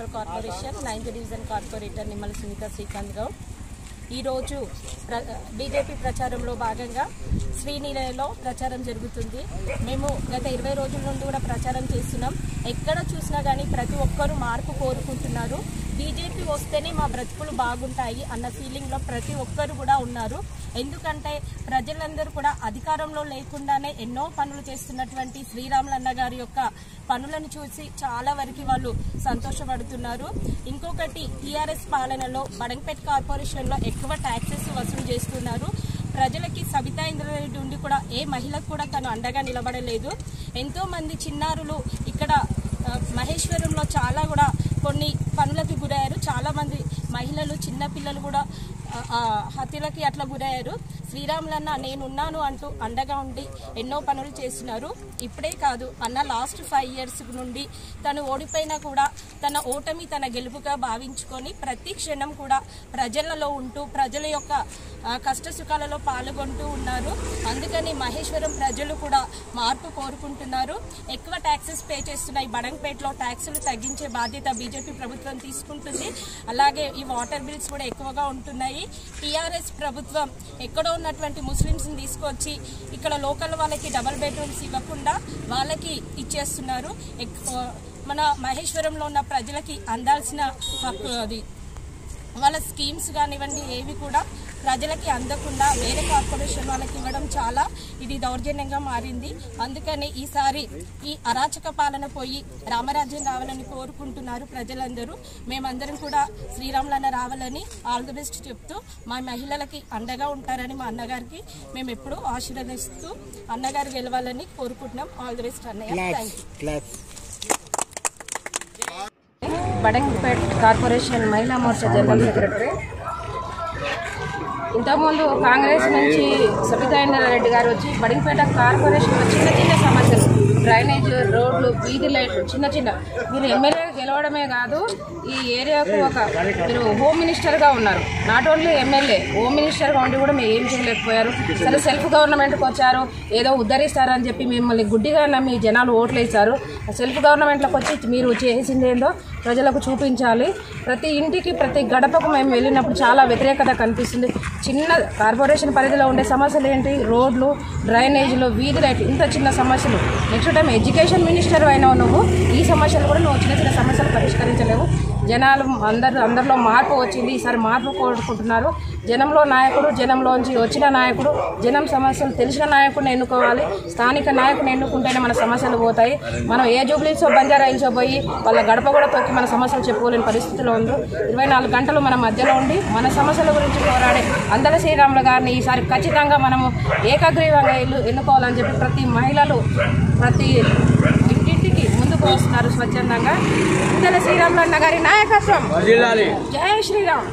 Municipal corporation ninth division corporator Nimmala Sunitha Srikanth Goud ఈరోజు ప్ర BJP ప్రచారంలో భాగంగా శ్రీనిలయలో ప్రచారం జరుగుతుంది మేము గత ఇరవై రోజుల నుండి కూడా ప్రచారం చేస్తున్నాం ఎక్కడ చూసినా కానీ ప్రతి ఒక్కరూ మార్పు కోరుకుంటున్నారు బీజేపీ వస్తేనే మా బ్రతుకులు బాగుంటాయి అన్న ఫీలింగ్లో ప్రతి ఒక్కరు కూడా ఉన్నారు ఎందుకంటే ప్రజలందరూ కూడా అధికారంలో లేకుండానే ఎన్నో పనులు చేస్తున్నటువంటి శ్రీరాములన్న గారి యొక్క పనులను చూసి చాలా వరకు వాళ్ళు సంతోషపడుతున్నారు ఇంకొకటి టీఆర్ఎస్ పాలనలో బడంపేట్ కార్పొరేషన్లో ఎక్కువ ట్యాక్సెస్ వసూలు చేస్తున్నారు ప్రజలకి సబితా ఇంద్రారెడ్డి ఉండి కూడా ఏ మహిళకు కూడా తను అండగా నిలబడలేదు ఎంతో మంది చిన్నారులు ఇక్కడ ఆ, మహేశ్వరంలో చాలా కూడా కొన్ని పనులకు గురయ్యారు చాలా మంది మహిళలు చిన్న పిల్లలు కూడా ఆ, ఆ, హత్యలకి అట్లా గురయ్యారు శ్రీరాములన్న నేనున్నాను అంటూ అండగా ఉండి ఎన్నో పనులు చేస్తున్నారు ఇప్పుడే కాదు అన్న లాస్ట్ ఫైవ్ ఇయర్స్ నుండి తను ఓడిపోయినా కూడా తన ఓటమి తన గెలుపుగా భావించుకొని ప్రతి క్షణం కూడా ప్రజలలో ఉంటూ ప్రజల యొక్క ఆ, కష్ట సుఖాలలో పాల్గొంటూ ఉన్నారు అందుకని మహేశ్వరం ప్రజలు కూడా మార్పు కోరుకుంటున్నారు ఎక్కువ ట్యాక్సెస్ పే చేస్తున్న ఈ బడంపేటలో ట్యాక్సులు తగ్గించే బాధ్యత బీజేపీ ప్రభుత్వం తీసుకుంటుంది అలాగే ఈ వాటర్ బిల్స్ కూడా ఎక్కువగా ఉంటున్నాయి టీఆర్ఎస్ ప్రభుత్వం ఎక్కడో ఉన్నటువంటి ముస్లిమ్స్ని తీసుకొచ్చి ఇక్కడ లోకల్ వాళ్ళకి డబల్ బెడ్రూమ్స్ ఇవ్వకుండా వాళ్ళకి ఇచ్చేస్తున్నారు ఎక్కువ మన మహేశ్వరంలో ఉన్న ప్రజలకి అందాల్సిన హక్కు అది వాళ్ళ స్కీమ్స్ కానివ్వండి ఏవి కూడా ప్రజలకి అందకుండా వేరే కార్పొరేషన్ వాళ్ళకి ఇవ్వడం చాలా ఇది దౌర్జన్యంగా మారింది అందుకని ఈసారి ఈ అరాచక పాలన పోయి రామరాజ్యం రావాలని కోరుకుంటున్నారు ప్రజలందరూ మేమందరం కూడా శ్రీరాములన్న రావాలని ఆల్ ది బెస్ట్ చెప్తూ మా మహిళలకి అండగా ఉంటారని మా అన్నగారికి మేము ఎప్పుడూ ఆశీర్వదిస్తూ అన్నగారు గెలవాలని కోరుకుంటున్నాం ఆల్ ది బెస్ట్ అన్నయ్య thank you Badangpet corporation Mahila Morcha general secretary ఇంతకుముందు కాంగ్రెస్ నుంచి సబితా రెడ్డి గారు వచ్చి బడంగపేట కార్పొరేషన్లో చిన్న చిన్న సమస్యలు డ్రైనేజ్ రోడ్లు వీధి లైట్లు చిన్న చిన్న మీరు ఎమ్మెల్యే గెలవడమే కాదు ఈ ఏరియాకు ఒక మీరు హోమ్ మినిస్టర్గా ఉన్నారు నాట్ ఓన్లీ ఎమ్మెల్యే హోమ్ మినిస్టర్గా ఉండి కూడా మీరు ఏం చేయలేకపోయారు సరే సెల్ఫ్ గవర్నమెంట్కి వచ్చారు ఏదో ఉద్ధరిస్తారని చెప్పి మిమ్మల్ని గుడ్డిగా నమ్మి జనాలు ఓట్లు వేశారు సెల్ఫ్ గవర్నమెంట్లోకి వచ్చి మీరు చేసింది ఏందో ప్రజలకు చూపించాలి ప్రతి ఇంటికి ప్రతి గడపకు మేము వెళ్ళినప్పుడు చాలా వ్యతిరేకత కనిపిస్తుంది చిన్న కార్పొరేషన్ పరిధిలో ఉండే సమస్యలు ఏంటి రోడ్లు డ్రైనేజీలు వీధి లైట్లు ఇంత చిన్న సమస్యలు నెక్స్ట్ టైం ఎడ్యుకేషన్ మినిస్టర్ అయినావు నువ్వు ఈ సమస్యలు కూడా నువ్వు చిన్న చిన్న సమస్యలు పరిష్కరించలేవు జనాలు అందరు అందరిలో మార్పు వచ్చింది ఈసారి మార్పు కోరుకుంటున్నారు జనంలో నాయకుడు జనంలోంచి వచ్చిన నాయకుడు జనం సమస్యలు తెలిసిన నాయకుడిని ఎన్నుకోవాలి స్థానిక నాయకుడిని ఎన్నుకుంటేనే మన సమస్యలు పోతాయి మనం ఏ జూబ్లీసో బంజారా హిల్సో పోయి వాళ్ళ గడప కూడా తొక్కి మన సమస్యలు చెప్పుకోలేని పరిస్థితిలో ఉంది ఇరవై నాలుగు గంటలు మన మధ్యలో ఉండి మన సమస్యల గురించి పోరాడే అందల శ్రీరాములు గారిని ఈసారి ఖచ్చితంగా మనము ఏకగ్రీవంగా ఇల్లు ఎన్నుకోవాలని చెప్పి ప్రతి మహిళలు ప్రతి ఇంటింటికి ముందుకు వస్తున్నారు స్వచ్ఛందంగా అందల శ్రీరాములన్న గారి నాయకత్వం జై శ్రీరామ్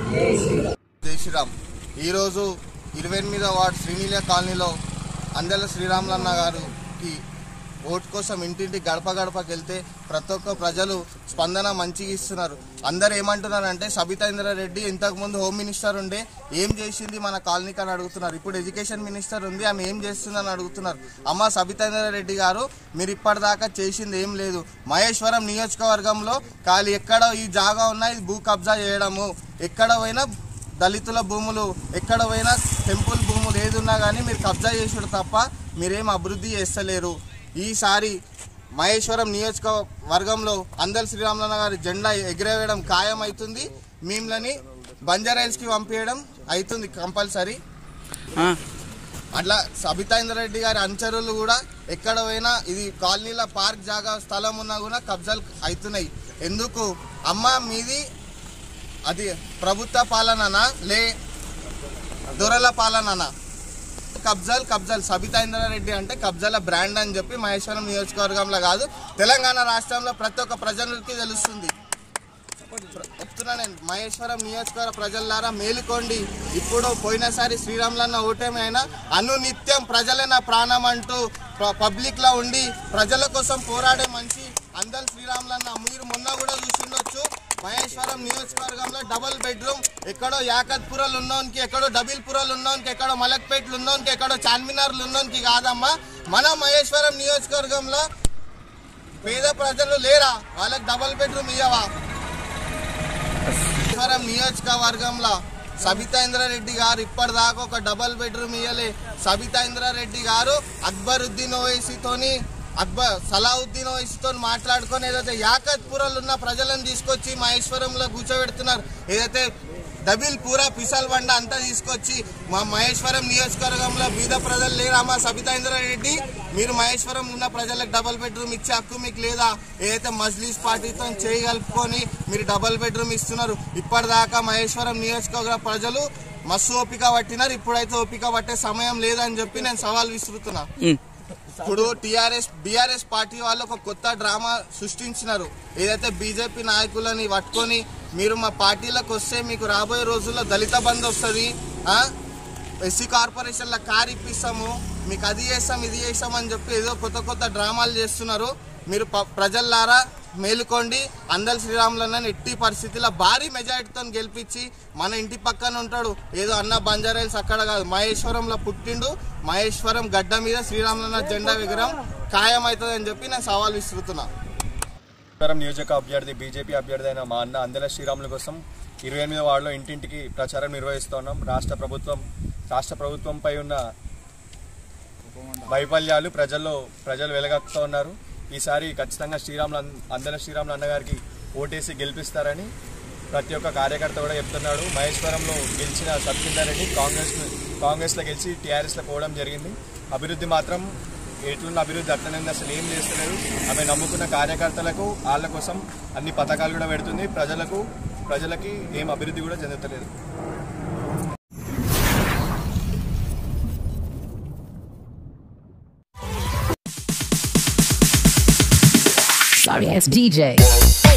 జై శ్రీరామ్ ఈరోజు ఇరవై ఎనిమిదో వార్డు శ్రీనీల కాలనీలో అందెల శ్రీరాములన్న గారికి ఓటు కోసం ఇంటింటి గడప గడపకి వెళ్తే ప్రతి ఒక్క ప్రజలు స్పందన మంచిగా ఇస్తున్నారు అందరు ఏమంటున్నారంటే సబితా ఇంద్రారెడ్డి ఇంతకుముందు హోమ్ మినిస్టర్ ఉండే ఏం చేసింది మన కాలనీకి అని అడుగుతున్నారు ఇప్పుడు ఎడ్యుకేషన్ మినిస్టర్ ఉంది ఆమె ఏం చేస్తుందని అడుగుతున్నారు అమ్మ సబితా ఇంద్రారెడ్డి గారు మీరు ఇప్పటిదాకా చేసింది ఏం లేదు మహేశ్వరం నియోజకవర్గంలో ఖాళీ ఎక్కడ ఈ జాగా ఉన్నా ఇది భూ కబ్జా చేయడము ఎక్కడ పోయినా దళితుల భూములు ఎక్కడ పోయినా టెంపుల్ భూములు ఏదున్నా కానీ మీరు కబ్జా చేసుడు తప్ప మీరేం అభివృద్ధి చేస్తలేరు ఈసారి మహేశ్వరం నియోజకవర్గంలో అందల్ శ్రీరాములన్న గారి జెండా ఎగిరేయడం ఖాయం అవుతుంది మిమ్మల్ని బంజారాయిల్స్కి పంపించడం అవుతుంది కంపల్సరీ అట్లా సబితా ఇంద్రారెడ్డి గారి అనుచరులు కూడా ఎక్కడ పోయినా ఇది కాలనీల పార్క్ జాగా స్థలం ఉన్నా కూడా కబ్జాలు అవుతున్నాయి ఎందుకు అమ్మ మీది అది ప్రభుత్వ పాలననా లే దొరల పాలననా కబ్జాలు కబ్జాలు సబితా ఇంద్రారెడ్డి అంటే కబ్జాల బ్రాండ్ అని చెప్పి మహేశ్వరం నియోజకవర్గంలో కాదు తెలంగాణ రాష్ట్రంలో ప్రతి ఒక్క ప్రజలకి తెలుస్తుంది చెప్తున్నా నేను మహేశ్వరం నియోజకవర్గ ప్రజలారా మేలుకోండి ఇప్పుడు పోయినసారి శ్రీరాములన్న ఓటమి అయినా అనునిత్యం ప్రజలే నా ప్రాణం అంటూ ప- పబ్లిక్ లో ఉండి ప్రజల కోసం పోరాడే మనిషి అందరు శ్రీరాములన్న మీరు మొన్న కూడా చూసిండొచ్చు మహేశ్వరం నియోజకవర్గంలో డబుల్ బెడ్రూమ్ ఎక్కడో యాకత్పురలు ఉన్నోనికి ఎక్కడో డబిల్పురలు ఉన్నోనికి ఎక్కడో మలక్పేట్లు ఉన్నోనికి ఎక్కడో చార్మినార్లు ఉన్నోనికి కాదమ్మా మన మహేశ్వరం నియోజకవర్గంలో పేద ప్రజలు లేరా వాళ్ళకి డబుల్ బెడ్రూమ్ ఇయ్యవా ఈశ్వరం నియోజకవర్గంలో సబితాంద్రారెడ్డి గారు ఇప్పటిదాకా ఒక డబల్ బెడ్రూమ్ ఇయ్యలే సబితాంద్రారెడ్డి గారు అక్బరుద్దీన్ ఓవైసీతోని అక్బర్ సలావుద్దీన్ ఓవైసీతో మాట్లాడుకొని ఏదైతే యాకత్పురలు ఉన్న ప్రజలను తీసుకొచ్చి మహేశ్వరంలో కూర్చోబెడుతున్నారు ఏదైతే డబిల్ పూరా పిసల్ బండ అంతా తీసుకొచ్చి మా మహేశ్వరం నియోజకవర్గంలో బీద ప్రజలు లేరా మా సబితాంద్రారెడ్డి మీరు మహేశ్వరం ఉన్న ప్రజలకు డబుల్ బెడ్రూమ్ ఇచ్చే హక్కు మీకు లేదా ఏదైతే మజ్లీస్ పార్టీతో చేయగలుపుకొని మీరు డబుల్ బెడ్రూమ్ ఇస్తున్నారు ఇప్పటిదాకా మహేశ్వరం నియోజకవర్గ ప్రజలు మస్తు ఓపిక పట్టినారు ఇప్పుడైతే ఓపిక పట్టే సమయం లేదని చెప్పి నేను సవాల్ విసురుతున్నా ఇప్పుడు టిఆర్ఎస్ బీఆర్ఎస్ పార్టీ వాళ్ళు ఒక కొత్త డ్రామా సృష్టించినారు ఏదైతే బీజేపీ నాయకులని పట్టుకొని మీరు మా పార్టీలకు వస్తే మీకు రాబోయే రోజుల్లో దళిత బంధు వస్తుంది ఎస్సీ కార్పొరేషన్ల కార్ ఇప్పిస్తాము మీకు అది చేస్తాం ఇది చేస్తాం అని చెప్పి ఏదో కొత్త కొత్త డ్రామాలు చేస్తున్నారు మీరు ప- ప్రజల్లారా మేలుకోండి అందల్ శ్రీరాములన్న ఎట్టి పరిస్థితిలో భారీ మెజారిటీతో గెలిపించి మన ఇంటి పక్కన ఉంటాడు ఏదో అన్న బంజారాయిల్స్ అక్కడ కాదు మహేశ్వరంలో పుట్టిండు మహేశ్వరం గడ్డ మీద శ్రీరాములన్న జెండా విగ్రహం ఖాయమవుతుంది అని చెప్పి నేను సవాల్ విసురుతున్నా ప్రచారం నియోజక అభ్యర్థి బీజేపీ అభ్యర్థి అయిన మా అన్న అందెల శ్రీరాముల కోసం ఇరవై ఎనిమిదో వార్డులో ఇంటింటికి ప్రచారం నిర్వహిస్తున్నాం రాష్ట్ర ప్రభుత్వం రాష్ట్ర ప్రభుత్వంపై ఉన్న వైఫల్యాలు ప్రజల్లో ప్రజలు వెలగక్కుతూ ఉన్నారు ఈసారి ఖచ్చితంగా శ్రీరాములు అన్- అందెల శ్రీరాములు అన్నగారికి ఓటేసి గెలిపిస్తారని ప్రతి ఒక్క కార్యకర్త కూడా చెప్తున్నాడు మహేశ్వరంలో గెలిచిన సత్యేందర్ రెడ్డి కాంగ్రెస్ కాంగ్రెస్లో గెలిచి టీఆర్ఎస్లో పోవడం జరిగింది అభివృద్ధి మాత్రం ఎట్లున్న అభివృద్ధి అట్లనే ఉంది, అసలు ఏం చేస్తలేదు ఆమె నమ్ముకున్న కార్యకర్తలకు వాళ్ళ కోసం అన్ని పథకాలు కూడా పెడుతుంది ప్రజలకు ప్రజలకి ఏం అభివృద్ధి కూడా చెందుతలేదు Sorry ass DJ.